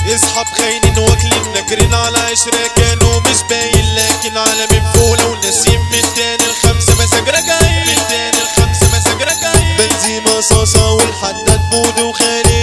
اصحاب خاينين واكلين ناكرين على عشرة كانوا مش باين لكن على من فوق لو ناسيين من تاني الخمسة مساج راجعين من تاني الخمسة مساج راجعين بنزيما صاصة والحداد بود وخليل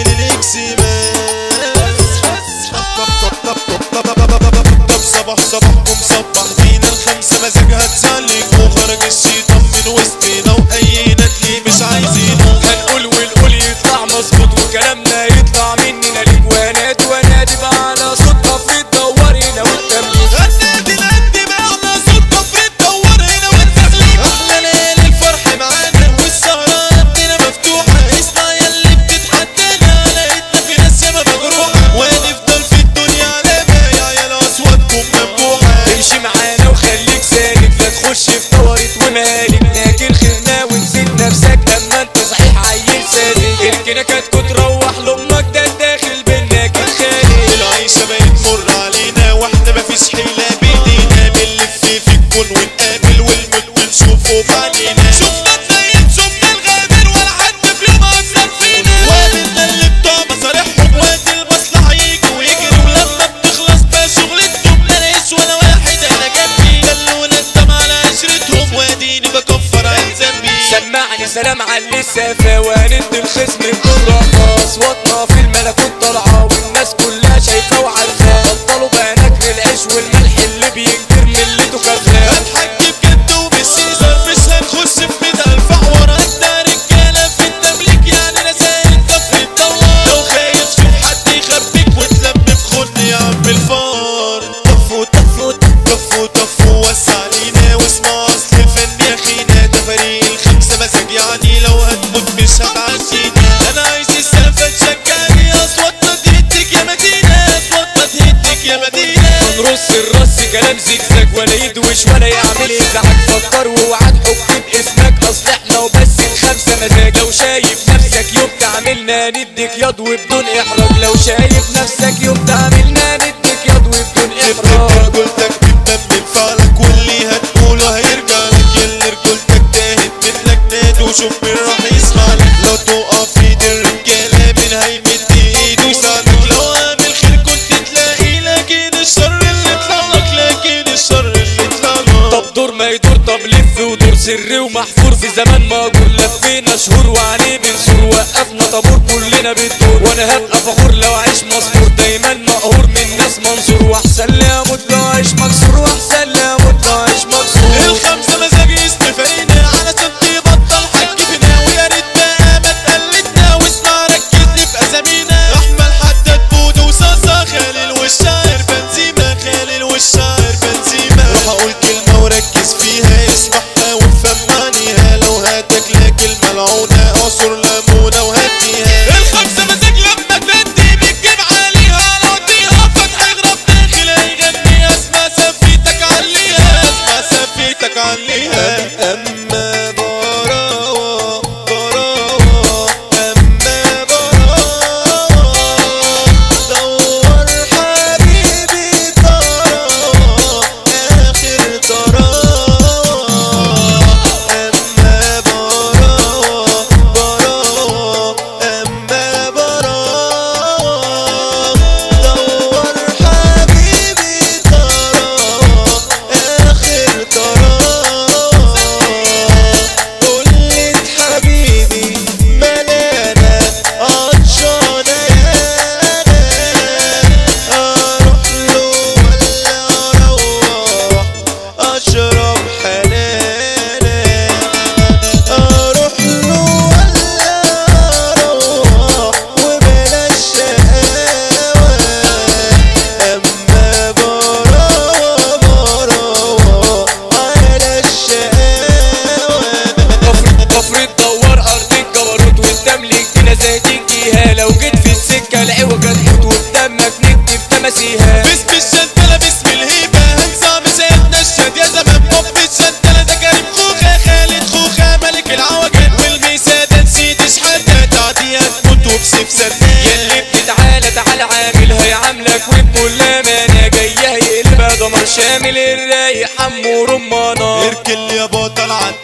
الاكسمان طب صباح صباحكم صبح فينا الخمسة مزاجها تسلك وخرج الشيطان من وسطنا واي ندلي مش عايزينه هنقول والقول يطلع مظبوط وكلامنا يطلع مننا ليك وانادي وانادي بقى على صوت كفر تدور هنا والتمليك غنادي القد بقى على صوت كفر تدور هنا والتغليب احلى ليالي الفرح معانا والسهرة ربنا مفتوحة اسمع ياللي بتتحدانا لقيتنا في ناس ياما مجروحة وهنفضل في الدنيا على بايع يا اصواتكم ممدوحة امشي معانا وخليك سالك لا تخش في دورة ومالك لكن خلنا ونسيت نفسك اما انت صحيح عيل ساذج الكنكات كنت تروح لامك ده الداخل بينا كان خالي العيشة بقت مر علينا واحنا مفيش حيلة بايدينا بنلف في الكون ونقابل والموت بنشوفه بعينينا شفنا الزين شفنا الغادر ولا حد في يوم أثر فينا وقابلنا اللي بتوع مصالحهم وقت المصلحة يجوا ويجروا ولما بتخلص بقى شغلتهم لا ناقص ولا واحد انا جنبي دلونا الدم على عشرتهم واديني بكفر عن ذنبي سمعني سلام على اللي سافة وهند الخصم الكرة اصواتنا في الملكوت طالعة والناس كلها شايفة وعارفة بطلوا بقى نكر العيش والملح اللي بينكر ملته خفاه هنحكي بجد وبالسيزر مش هنخش في ميت ألف حوار اجدع رجالة في التمليك يعني انا زايد كفر الدوار لو خايف شوف حد يخبيك وتلم في خن يا عم الفار طفوا طفوا طفوا طفوا وسع علينا واسمع اصل الفن يا اخينا ده فريق الخمسة مزاج يعني لو هتموت مش هتعشينا انا عايز السقفة تشجعني اصواتنا تهدك يا مدينة اصواتنا تهدك يا مدينة هنرص الرص كلام زجزاج ولا يدوش ولا يعمل ازعاج فكر واوعى تحك باسمك اصل احنا وبس الخمسه مزاج لو شايف نفسك يوم تعملنا نديك ياض وبدون احراج لو شايف نفسك يوم تعملنا نديك ياض وبدون احراج رجولتك بتدمر فعلك واللي هتقوله هيرجع لك يلي رجولتك تاهت منك نادي وشوف مين راح يسمع لك لو تقف في ايد الرجالة مين هيمد ايده يساعدك لو عامل خير كنت تلاقي لكن الشر اللي طلع لك لكن الشر اللي طلع لك طب دور ما يدور طب لف ودور سري ومحفور في زمان ما اقول لفينا شهور وعليه بنسور وقفنا طابور كلنا بتدور وانا هبقى فخور لو عيش مصبور دايما مقهور من ناس منصور واحسن لي اموت لو عيش مكسور واحسن لي اموت لو عيش مكسور الخمسة مزاج استفينا علشان تبطل حك فينا ويا ريت بقى ما تقلدنا واسمع ركزني في اسامينا احمد حداد بود وصاصة خالل والشاعر بنزيما خالل والشاعر بنزيما روح اقول كلمة وركز فيها اسمعها وافهم معانيها لو هاتك لك الملعونة اعصر ليمونة وهديها الخمسة مزاج لما تدي بتجيب عليها لو اديها فتح اغرب داخل هيغني اسمع سفيتك عليها اسمع سفيتك عليها اما براوة براوة اما براوة دور حبيبي تراوة اخر تراوة اما براوة براوة اما براوة دور حبيبي تراوة اخر تراوة قلت حبيبي ملانا عطشانة يانا اروح له ولا اروح اشرب حنانا اروح له ولا اروح وبلاش شقاوة اما براوة براوة على الشقاوة كفر كفر تدور ارض الجبروت والتملك دي نزاتين فيها لو جيت في السكه العوجة تموت وقدامك نكتب تماسيها باسم الشنتلة باسم الهيبة هنسى مسيرنا الشاد يا زمان بوب الشنتلة ده كريم خوخة خالد خوخة ملك العوجات والميسة ده نسيت شحاتة تعديها تموت وبسيف سداد يلي بتتعالى تعالى عامل هيعاملك وبكل امانه جايه هيقلبها دمر شامل الرايق حمو رمانه اركل يا بطل عن